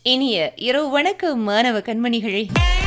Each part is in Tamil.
இனிய இரவு வணக்கம் மாணவ கண்மணிகளே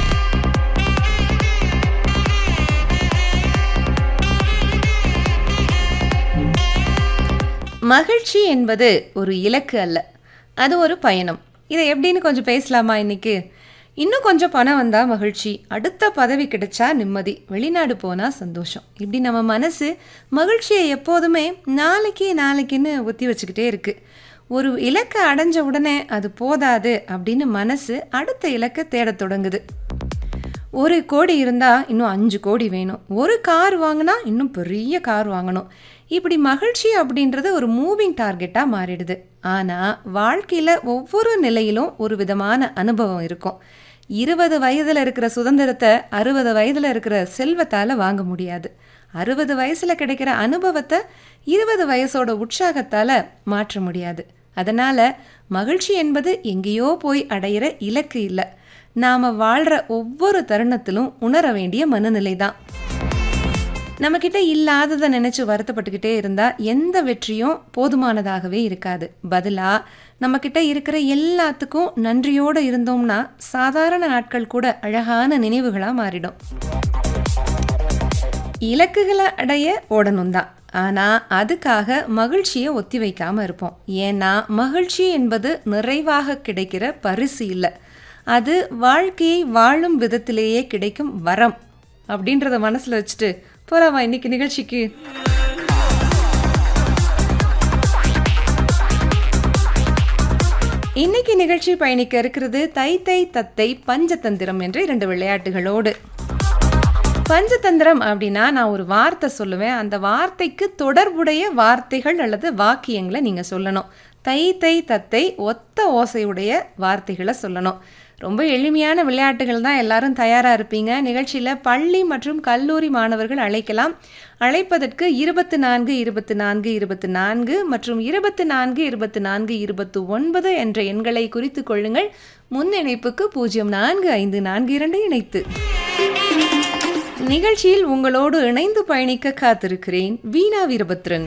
மகிழ்ச்சி என்பது ஒரு இலக்கு அல்ல அது ஒரு பயணம் இதை எப்படின்னு கொஞ்சம் பேசலாமா இன்னைக்கு இன்னும் கொஞ்சம் பணம் வந்தால் மகிழ்ச்சி அடுத்த பதவி கிடைச்சா நிம்மதி வெளிநாடு போனால் சந்தோஷம் இப்படி நம்ம மனசு மகிழ்ச்சியை எப்போதுமே நாளைக்கு நாளைக்குன்னு ஒத்தி வச்சுக்கிட்டே இருக்கு ஒரு இலக்கை அடைஞ்ச உடனே அது போதாது அப்படின்னு மனசு அடுத்த இலக்கை தேடத் தொடங்குது ஒரு கோடி இருந்தால் இன்னும் அஞ்சு கோடி வேணும் ஒரு கார் வாங்கினா இன்னும் பெரிய கார் வாங்கணும் இப்படி மகிழ்ச்சி அப்படின்றது ஒரு மூவிங் டார்கெட்டாக மாறிடுது ஆனால் வாழ்க்கையில் ஒவ்வொரு நிலையிலும் ஒரு விதமான அனுபவம் இருக்கும் இருபது வயதில் இருக்கிற சுதந்திரத்தை அறுபது வயதில் இருக்கிற செல்வத்தால் வாங்க முடியாது அறுபது வயசில் கிடைக்கிற அனுபவத்தை இருபது வயசோட உற்சாகத்தால் மாற்ற முடியாது அதனால் மகிழ்ச்சி என்பது எங்கேயோ போய் அடையிற இலக்கு இல்லை நாம் வாழ்கிற ஒவ்வொரு தருணத்திலும் உணர வேண்டிய மனநிலை தான் நம்மக்கிட்ட இல்லாததை நினச்சி வருத்தப்பட்டுக்கிட்டே இருந்தால் எந்த வெற்றியும் போதுமானதாகவே இருக்காது பதிலாக நம்மக்கிட்ட இருக்கிற எல்லாத்துக்கும் நன்றியோடு இருந்தோம்னா சாதாரண நாட்கள் கூட அழகான நினைவுகளாக மாறிடும் இலக்குகளை அடைய ஓடணும் தான் ஆனால் அதுக்காக மகிழ்ச்சியை ஒத்தி வைக்காமல் இருப்போம் ஏன்னா மகிழ்ச்சி என்பது நிறைவாக கிடைக்கிற பரிசு இல்லை அது வாழ்க்கையை வாழும் விதத்திலேயே கிடைக்கும் வரம் அப்படின்றத மனசில் வச்சுட்டு போலாமா இன்னைக்கு நிகழ்ச்சிக்கு இன்னைக்கு நிகழ்ச்சி பயணிக்க இருக்கிறது தை தை தத்தை பஞ்சதந்திரம் என்ற இரண்டு விளையாட்டுகளோடு பஞ்சதந்திரம் அப்படின்னா நான் ஒரு வார்த்தை சொல்லுவேன் அந்த வார்த்தைக்கு தொடர்புடைய வார்த்தைகள் அல்லது வாக்கியங்களை நீங்கள் சொல்லணும் தை தை தத்தை ஒத்த ஓசையுடைய வார்த்தைகளை சொல்லணும் ரொம்ப எளிமையான விளையாட்டுகள் தான் எல்லாரும் தயாராக இருப்பீங்க நிகழ்ச்சியில் பள்ளி மற்றும் கல்லூரி மாணவர்கள் அழைக்கலாம் அழைப்பதற்கு இருபத்து நான்கு இருபத்து நான்கு இருபத்து நான்கு மற்றும் இருபத்து நான்கு இருபத்து நான்கு இருபத்து ஒன்பது என்ற எண்களை குறித்து கொள்ளுங்கள் முன் இணைப்புக்கு பூஜ்ஜியம் நான்கு ஐந்து நான்கு இரண்டு இணைத்து நிகழ்ச்சியில் உங்களோடு இணைந்து பயணிக்க காத்திருக்கிறேன் வீணா வீரபத்ரன்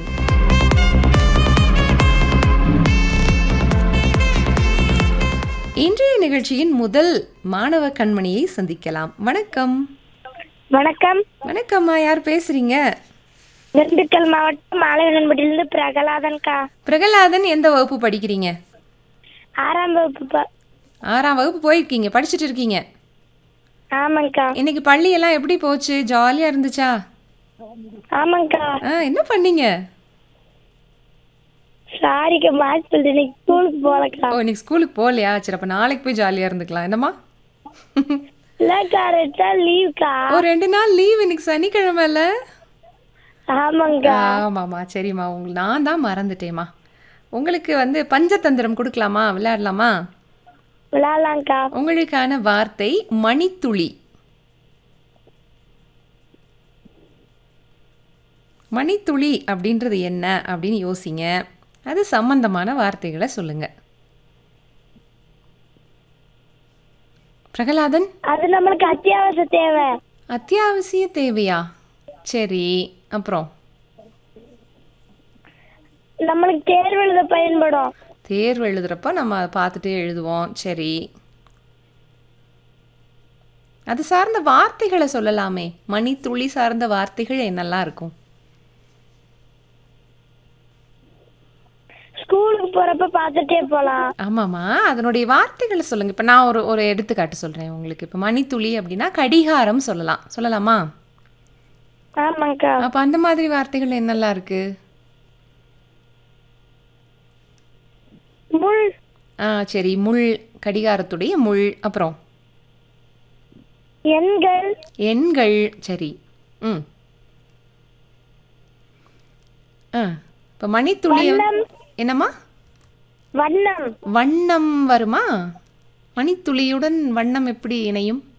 இன்றைய நிகழ்ச்சியின் முதல் மாணவ கண்மணியை சந்திக்கலாம் வணக்கம் வணக்கம் வணக்கம்மா யார் பேசுறீங்க திண்டுக்கல் மாவட்டம் மாலவனன்பட்டியிலிருந்து பிரகலாதன்கா பிரகலாதன் எந்த வகுப்பு படிக்கிறீங்க ஆறாம் வகுப்பு ப- ஆறாம் வகுப்பு போயிருக்கீங்க படிச்சுட்டு இருக்கீங்க ஆமாங்க்கா இன்னைக்கு பள்ளியெல்லாம் எப்படி போச்சு ஜாலியா இருந்துச்சா ஆமாங்க்கா ஆ என்ன பண்ணீங்க சாரிக்கா மார்க் சொல்லிட்டு இன்னைக்கு ஸ்கூலுக்கு போகலக்கா ஓ இன்னைக்கு ஸ்கூலுக்கு போகலையா சரி அப்போ நாளைக்கு போய் ஜாலியாக இருந்துக்கலாம் என்னம்மா இல்லக்கா ரெண்டு நாள் லீவ்க்கா ஒரு ரெண்டு நாள் லீவ் இன்னைக்கு சனிக்கிழமைல ஆமாங்க்கா ஆமாம்மா சரிம்மா உங்களுக்கு நான் தான் மறந்துட்டேம்மா உங்களுக்கு வந்து பஞ்சதந்திரம் கொடுக்கலாமா விளையாடலாமா விளாட்லாங்க்கா உங்களுக்கான வார்த்தை மணித்துளி மணித்துளி அப்படின்றது என்ன அப்படின்னு யோசிங்க அது சம்பந்தமான வார்த்தைகளை சொல்லுங்க பிரகலாதன் அது நம்மளுக்கு அத்தியாவசிய தேவை அத்தியாவசிய தேவையா சரி அப்புறம் நம்மளுக்கு தேர்வு எழுத பயன்படும் தேர்வு எழுதுறப்ப நம்ம அதை பார்த்துட்டே எழுதுவோம் சரி அது சார்ந்த வார்த்தைகளை சொல்லலாமே மணித்துளி சார்ந்த வார்த்தைகள் என்னெல்லாம் இருக்கும் ஸ்கூலுக்கு போறப்ப பார்த்துட்டே போலாம் ஆமாம்மா அதனுடைய வார்த்தைகளை சொல்லுங்க இப்போ நான் ஒரு ஒரு எடுத்துக்காட்டு சொல்கிறேன் உங்களுக்கு இப்போ மணித்துளி அப்படின்னா கடிகாரம் சொல்லலாம் சொல்லலாமா ஆமாங்க்கா அப்போ அந்த மாதிரி வார்த்தைகள் என்னெல்லாம் இருக்கு முள் ஆ சரி முள் கடிகாரத்துடைய முள் அப்புறம் எண்கள் எண்கள் சரி ம் ஆ இப்போ மணித்துளி வண்ணம் என்னம்மா வண்ணம் வண்ணம் வருமா மணித்துளியுடன் வண்ணம் எப்படி இணையும்